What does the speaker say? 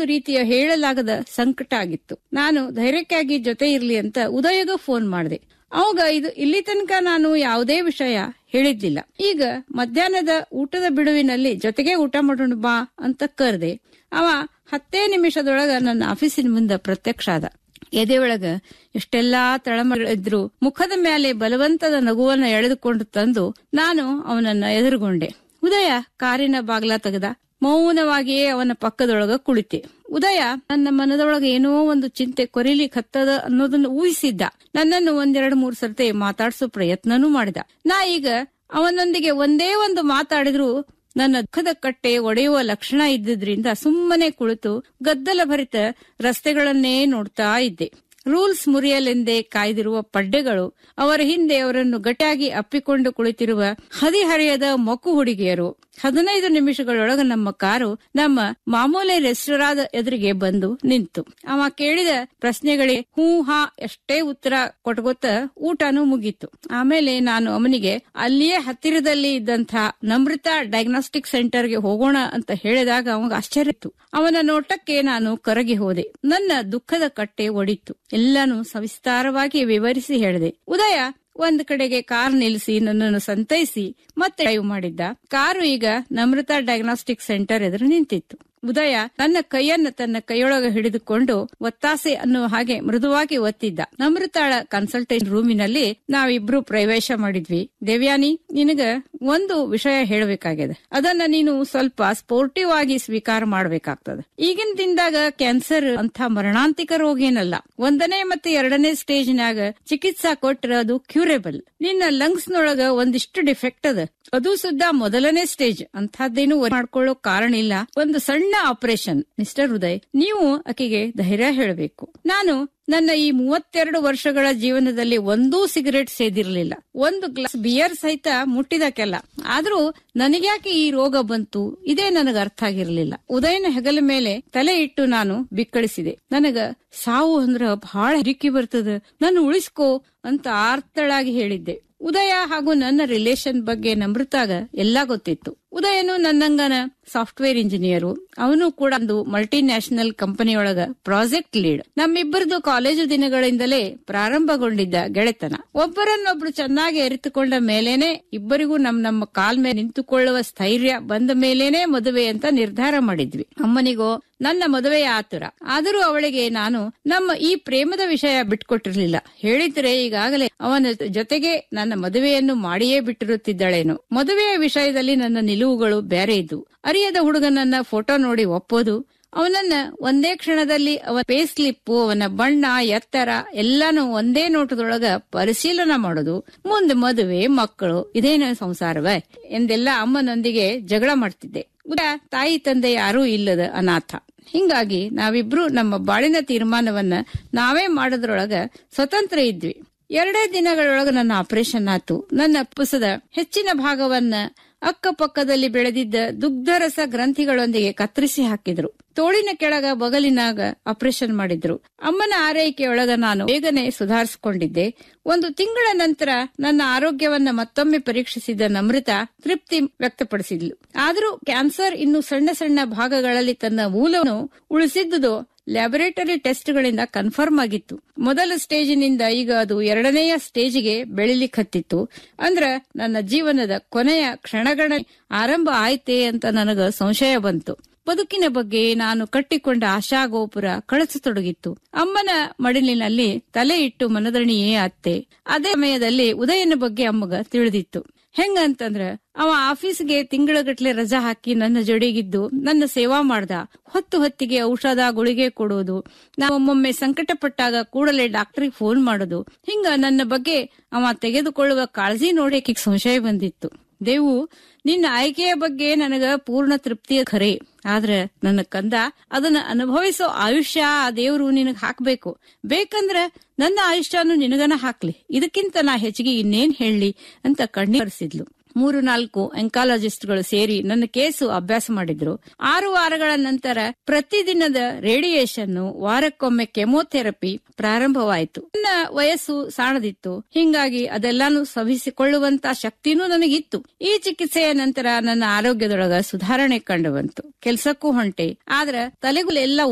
ಒಂದು ರೀತಿಯ ಹೇಳಲಾಗದ ಸಂಕಟ ಆಗಿತ್ತು ನಾನು ಧೈರ್ಯಕ್ಕಾಗಿ ಜೊತೆ ಇರ್ಲಿ ಅಂತ ಉದಯಗ ಫೋನ್ ಮಾಡಿದೆ ಅವಾಗ ಇದು ಇಲ್ಲಿ ತನಕ ನಾನು ಯಾವುದೇ ವಿಷಯ ಹೇಳಿದ್ಲಿಲ್ಲ ಈಗ ಮಧ್ಯಾಹ್ನದ ಊಟದ ಬಿಡುವಿನಲ್ಲಿ ಜೊತೆಗೆ ಊಟ ಮಾಡೋಣ ಬಾ ಅಂತ ಕರೆದೆ ಅವ ಹತ್ತೇ ನಿಮಿಷದೊಳಗ ನನ್ನ ಆಫೀಸಿನ ಮುಂದೆ ಪ್ರತ್ಯಕ್ಷ ಆದ ಎದೆ ಒಳಗ ಎಷ್ಟೆಲ್ಲಾ ತಳಮಳಿದ್ರು ಮುಖದ ಮೇಲೆ ಬಲವಂತದ ನಗುವನ್ನ ಎಳೆದುಕೊಂಡು ತಂದು ನಾನು ಅವನನ್ನ ಎದುರುಗೊಂಡೆ ಉದಯ ಕಾರಿನ ಬಾಗ್ಲ ತೆಗೆದ ಮೌನವಾಗಿಯೇ ಅವನ ಪಕ್ಕದೊಳಗ ಕುಳಿತೆ ಉದಯ ನನ್ನ ಮನದೊಳಗ ಏನೋ ಒಂದು ಚಿಂತೆ ಕೊರಿಲಿ ಕತ್ತದ ಅನ್ನೋದನ್ನ ಊಹಿಸಿದ್ದ ನನ್ನನ್ನು ಒಂದೆರಡು ಮೂರು ಸರ್ತಿ ಮಾತಾಡ್ಸೋ ಪ್ರಯತ್ನನೂ ಮಾಡಿದ ನಾ ಈಗ ಅವನೊಂದಿಗೆ ಒಂದೇ ಒಂದು ಮಾತಾಡಿದ್ರು ನನ್ನ ದುಃಖದ ಕಟ್ಟೆ ಒಡೆಯುವ ಲಕ್ಷಣ ಇದ್ದಿದ್ರಿಂದ ಸುಮ್ಮನೆ ಕುಳಿತು ಗದ್ದಲ ಭರಿತ ರಸ್ತೆಗಳನ್ನೇ ನೋಡ್ತಾ ಇದ್ದೆ ರೂಲ್ಸ್ ಮುರಿಯಲೆಂದೇ ಕಾಯ್ದಿರುವ ಪಡ್ಡೆಗಳು ಅವರ ಹಿಂದೆ ಅವರನ್ನು ಗಟ್ಟಾಗಿ ಅಪ್ಪಿಕೊಂಡು ಕುಳಿತಿರುವ ಹದಿಹರೆಯದ ಮೊಕ್ಕು ಹುಡುಗಿಯರು ಹದಿನೈದು ನಿಮಿಷಗಳೊಳಗ ನಮ್ಮ ಕಾರು ನಮ್ಮ ಮಾಮೂಲಿ ರೆಸ್ಟೋರಾದ ಎದುರಿಗೆ ಬಂದು ನಿಂತು ಅವ ಕೇಳಿದ ಪ್ರಶ್ನೆಗಳಿಗೆ ಹೂ ಹಾ ಎಷ್ಟೇ ಉತ್ತರ ಕೊಟ್ಗೊತ್ತ ಊಟನೂ ಮುಗೀತು ಆಮೇಲೆ ನಾನು ಅವನಿಗೆ ಅಲ್ಲಿಯೇ ಹತ್ತಿರದಲ್ಲಿ ಇದ್ದಂಥ ನಮೃತ ಡಯಾಗ್ನೋಸ್ಟಿಕ್ ಸೆಂಟರ್ಗೆ ಹೋಗೋಣ ಅಂತ ಹೇಳಿದಾಗ ಅವಾಗ ಆಶ್ಚರ್ಯ ಇತ್ತು ಅವನ ನೋಟಕ್ಕೆ ನಾನು ಕರಗಿ ಹೋದೆ ನನ್ನ ದುಃಖದ ಕಟ್ಟೆ ಒಡಿತು ಎಲ್ಲಾನು ಸವಿಸ್ತಾರವಾಗಿ ವಿವರಿಸಿ ಹೇಳಿದೆ ಉದಯ ಒಂದ್ ಕಡೆಗೆ ಕಾರ್ ನಿಲ್ಲಿಸಿ ನನ್ನನ್ನು ಸಂತೈಸಿ ಮತ್ತೆ ಡ್ರೈವ್ ಮಾಡಿದ್ದ ಕಾರು ಈಗ ನಮೃತ ಡಯಾಗ್ನೋಸ್ಟಿಕ್ ಸೆಂಟರ್ ಎದುರು ನಿಂತಿತ್ತು ಉದಯ ನನ್ನ ಕೈಯನ್ನ ತನ್ನ ಕೈಯೊಳಗ ಹಿಡಿದುಕೊಂಡು ಒತ್ತಾಸೆ ಅನ್ನುವ ಹಾಗೆ ಮೃದುವಾಗಿ ಒತ್ತಿದ್ದ ನಮೃತಾಳ ಕನ್ಸಲ್ಟೇಷನ್ ರೂಮಿನಲ್ಲಿ ನಾವಿಬ್ರು ಪ್ರವೇಶ ಮಾಡಿದ್ವಿ ದೇವ್ಯಾನಿ ನಿನಗ ಒಂದು ವಿಷಯ ಹೇಳಬೇಕಾಗಿದೆ ಅದನ್ನ ನೀನು ಸ್ವಲ್ಪ ಸ್ಪೋರ್ಟಿವ್ ಆಗಿ ಸ್ವೀಕಾರ ಮಾಡ್ಬೇಕಾಗ್ತದೆ ಈಗಿನ ದಿನದಾಗ ಕ್ಯಾನ್ಸರ್ ಅಂತ ಮರಣಾಂತಿಕ ರೋಗ ಏನಲ್ಲ ಒಂದನೇ ಮತ್ತೆ ಎರಡನೇ ಸ್ಟೇಜ್ನಾಗ ಚಿಕಿತ್ಸಾ ಕೊಟ್ರ ಅದು ಕ್ಯೂರೇಬಲ್ ನಿನ್ನ ಲಂಗ್ಸ್ ನೊಳಗ ಒಂದಿಷ್ಟು ಡಿಫೆಕ್ಟ್ ಅದ ಅದು ಸುದ್ದ ಮೊದಲನೇ ಸ್ಟೇಜ್ ಅಂತಹದ್ದೇನು ಮಾಡ್ಕೊಳ್ಳೋ ಕಾರಣ ಇಲ್ಲ ಒಂದು ಸಣ್ಣ ಆಪರೇಷನ್ ಮಿಸ್ಟರ್ ಉದಯ್ ನೀವು ಆಕೆಗೆ ಧೈರ್ಯ ಹೇಳಬೇಕು ನಾನು ನನ್ನ ಈ ಮೂವತ್ತೆರಡು ವರ್ಷಗಳ ಜೀವನದಲ್ಲಿ ಒಂದೂ ಸಿಗರೇಟ್ ಸೇದಿರ್ಲಿಲ್ಲ ಒಂದು ಗ್ಲಾಸ್ ಬಿಯರ್ ಸಹಿತ ಮುಟ್ಟಿದಕ್ಕೆಲ್ಲ ಆದ್ರೂ ನನಗ್ಯಾಕೆ ಈ ರೋಗ ಬಂತು ಇದೇ ನನಗ ಅರ್ಥ ಆಗಿರ್ಲಿಲ್ಲ ಉದಯನ ಹೆಗಲ ಮೇಲೆ ತಲೆ ಇಟ್ಟು ನಾನು ಬಿಕ್ಕಳಿಸಿದೆ ನನಗ ಸಾವು ಅಂದ್ರ ಬಹಳ ಹೆರಿಕಿ ಬರ್ತದ ನನ್ನ ಉಳಿಸ್ಕೋ ಅಂತ ಆರ್ತಳಾಗಿ ಹೇಳಿದ್ದೆ ಉದಯ ಹಾಗೂ ನನ್ನ ರಿಲೇಶನ್ ಬಗ್ಗೆ ನಮೃತಾಗ ಎಲ್ಲಾ ಗೊತ್ತಿತ್ತು ಉದಯನು ನನ್ನಂಗನ ಸಾಫ್ಟ್ವೇರ್ ಇಂಜಿನಿಯರು ಅವನು ಕೂಡ ಒಂದು ಮಲ್ಟಿ ನ್ಯಾಷನಲ್ ಕಂಪನಿಯೊಳಗ ಪ್ರಾಜೆಕ್ಟ್ ಲೀಡ್ ನಮ್ಮಿಬ್ಬರದು ಕಾಲೇಜು ದಿನಗಳಿಂದಲೇ ಪ್ರಾರಂಭಗೊಂಡಿದ್ದ ಗೆಳೆತನ ಒಬ್ಬರನ್ನೊಬ್ರು ಚೆನ್ನಾಗಿ ಅರಿತುಕೊಂಡ ಮೇಲೇನೆ ಇಬ್ಬರಿಗೂ ನಮ್ ನಮ್ಮ ಕಾಲ್ ಮೇಲೆ ನಿಂತುಕೊಳ್ಳುವ ಸ್ಥೈರ್ಯ ಬಂದ ಮೇಲೇನೆ ಮದುವೆ ಅಂತ ನಿರ್ಧಾರ ಮಾಡಿದ್ವಿ ಅಮ್ಮನಿಗೋ ನನ್ನ ಮದುವೆಯ ಆತುರ ಆದರೂ ಅವಳಿಗೆ ನಾನು ನಮ್ಮ ಈ ಪ್ರೇಮದ ವಿಷಯ ಬಿಟ್ಕೊಟ್ಟಿರ್ಲಿಲ್ಲ ಹೇಳಿದ್ರೆ ಈಗಾಗಲೇ ಅವನ ಜೊತೆಗೆ ನನ್ನ ಮದುವೆಯನ್ನು ಮಾಡಿಯೇ ಬಿಟ್ಟಿರುತ್ತಿದ್ದಳೇನು ಮದುವೆಯ ವಿಷಯದಲ್ಲಿ ನನ್ನ ನಿಲುವುಗಳು ಬೇರೆ ಇದ್ದು ಅರಿಯದ ಹುಡುಗನನ್ನ ಫೋಟೋ ನೋಡಿ ಒಪ್ಪೋದು ಅವನನ್ನ ಒಂದೇ ಕ್ಷಣದಲ್ಲಿ ಅವನ ಪೇ ಸ್ಲಿಪ್ಪು ಅವನ ಬಣ್ಣ ಎತ್ತರ ಎಲ್ಲಾನು ಒಂದೇ ನೋಟದೊಳಗ ಪರಿಶೀಲನೆ ಮಾಡೋದು ಮುಂದೆ ಮದುವೆ ಮಕ್ಕಳು ಇದೇನು ಸಂಸಾರವೇ ಎಂದೆಲ್ಲ ಅಮ್ಮನೊಂದಿಗೆ ಜಗಳ ಮಾಡ್ತಿದ್ದೆ ಉದಾ ತಾಯಿ ತಂದೆ ಯಾರೂ ಇಲ್ಲದ ಅನಾಥ ಹಿಂಗಾಗಿ ನಾವಿಬ್ರು ನಮ್ಮ ಬಾಳಿನ ತೀರ್ಮಾನವನ್ನ ನಾವೇ ಮಾಡೋದ್ರೊಳಗ ಸ್ವತಂತ್ರ ಇದ್ವಿ ಎರಡೇ ದಿನಗಳೊಳಗ ನನ್ನ ಆಪರೇಷನ್ ಆತು ನನ್ನ ಪುಸದ ಹೆಚ್ಚಿನ ಭಾಗವನ್ನ ಅಕ್ಕಪಕ್ಕದಲ್ಲಿ ಬೆಳೆದಿದ್ದ ದುಗ್ಧರಸ ಗ್ರಂಥಿಗಳೊಂದಿಗೆ ಕತ್ತರಿಸಿ ಹಾಕಿದ್ರು ತೋಳಿನ ಕೆಳಗ ಬಗಲಿನಾಗ ಆಪರೇಷನ್ ಮಾಡಿದ್ರು ಅಮ್ಮನ ಆರೈಕೆಯೊಳಗ ನಾನು ಬೇಗನೆ ಸುಧಾರಿಸಿಕೊಂಡಿದ್ದೆ ಒಂದು ತಿಂಗಳ ನಂತರ ನನ್ನ ಆರೋಗ್ಯವನ್ನ ಮತ್ತೊಮ್ಮೆ ಪರೀಕ್ಷಿಸಿದ ನಮೃತ ತೃಪ್ತಿ ವ್ಯಕ್ತಪಡಿಸಿದ್ಲು ಆದರೂ ಕ್ಯಾನ್ಸರ್ ಇನ್ನು ಸಣ್ಣ ಸಣ್ಣ ಭಾಗಗಳಲ್ಲಿ ತನ್ನ ಮೂಲವನ್ನು ಉಳಿಸಿದ್ದುದು ಲ್ಯಾಬೊರೇಟರಿ ಟೆಸ್ಟ್ಗಳಿಂದ ಕನ್ಫರ್ಮ್ ಆಗಿತ್ತು ಮೊದಲ ಸ್ಟೇಜಿನಿಂದ ಈಗ ಅದು ಎರಡನೆಯ ಸ್ಟೇಜಿಗೆ ಬೆಳಿಲಿಕ್ಕತ್ತಿತ್ತು ಅಂದ್ರ ನನ್ನ ಜೀವನದ ಕೊನೆಯ ಕ್ಷಣಗಳ ಆರಂಭ ಆಯ್ತೆ ಅಂತ ನನಗ ಸಂಶಯ ಬಂತು ಬದುಕಿನ ಬಗ್ಗೆ ನಾನು ಕಟ್ಟಿಕೊಂಡ ಆಶಾಗೋಪುರ ಕಳಚತೊಡಗಿತ್ತು ಅಮ್ಮನ ಮಡಿಲಿನಲ್ಲಿ ತಲೆ ಇಟ್ಟು ಮನದಣಿಯೇ ಅತ್ತೆ ಅದೇ ಸಮಯದಲ್ಲಿ ಉದಯನ ಬಗ್ಗೆ ಅಮ್ಮಗ ತಿಳಿದಿತ್ತು ಹೆಂಗಂತಂದ್ರ ಅವ ಆಫೀಸ್ಗೆ ತಿಂಗಳಗಟ್ಲೆ ರಜಾ ಹಾಕಿ ನನ್ನ ಜೊಡೆಗಿದ್ದು ನನ್ನ ಸೇವಾ ಮಾಡ್ದ ಹೊತ್ತು ಹೊತ್ತಿಗೆ ಔಷಧ ಗುಳಿಗೆ ಕೊಡೋದು ನಾವೊಮ್ಮೊಮ್ಮೆ ಸಂಕಟ ಪಟ್ಟಾಗ ಕೂಡಲೇ ಡಾಕ್ಟರ್ಗೆ ಫೋನ್ ಮಾಡೋದು ಹಿಂಗ ನನ್ನ ಬಗ್ಗೆ ಅವ ತೆಗೆದುಕೊಳ್ಳುವ ಕಾಳಜಿ ನೋಡಿ ಆಕಿಗ್ ಸಂಶಯ ಬಂದಿತ್ತು ದೇವು ನಿನ್ನ ಆಯ್ಕೆಯ ಬಗ್ಗೆ ನನಗ ಪೂರ್ಣ ತೃಪ್ತಿಯ ಖರೆ ಆದ್ರ ನನ್ನ ಕಂದ ಅದನ್ನ ಅನುಭವಿಸೋ ಆಯುಷ್ಯ ಆ ದೇವ್ರು ನಿನಗ್ ಹಾಕ್ಬೇಕು ಬೇಕಂದ್ರ ನನ್ನ ಆಯುಷ್ಯನು ನಿನಗನ ಹಾಕ್ಲಿ ಇದಕ್ಕಿಂತ ನಾ ಹೆಚ್ಚಿಗೆ ಇನ್ನೇನ್ ಹೇಳಿ ಅಂತ ಕಣ್ಣೀರಿಸಿದ್ಲು ಮೂರು ನಾಲ್ಕು ಎಂಕಾಲಜಿಸ್ಟ್ಗಳು ಸೇರಿ ನನ್ನ ಕೇಸು ಅಭ್ಯಾಸ ಮಾಡಿದ್ರು ಆರು ವಾರಗಳ ನಂತರ ಪ್ರತಿದಿನದ ರೇಡಿಯೇಷನ್ ವಾರಕ್ಕೊಮ್ಮೆ ಕೆಮೊಥೆರಪಿ ಪ್ರಾರಂಭವಾಯಿತು ನನ್ನ ವಯಸ್ಸು ಸಾಣದಿತ್ತು ಹಿಂಗಾಗಿ ಅದೆಲ್ಲಾನು ಸವಿಸಿಕೊಳ್ಳುವಂತ ಶಕ್ತಿನೂ ನನಗಿತ್ತು ಈ ಚಿಕಿತ್ಸೆಯ ನಂತರ ನನ್ನ ಆರೋಗ್ಯದೊಳಗ ಸುಧಾರಣೆ ಕಂಡು ಬಂತು ಕೆಲ್ಸಕ್ಕೂ ಹೊಂಟೆ ಆದ್ರ ತಲೆಗುಲೆಲ್ಲ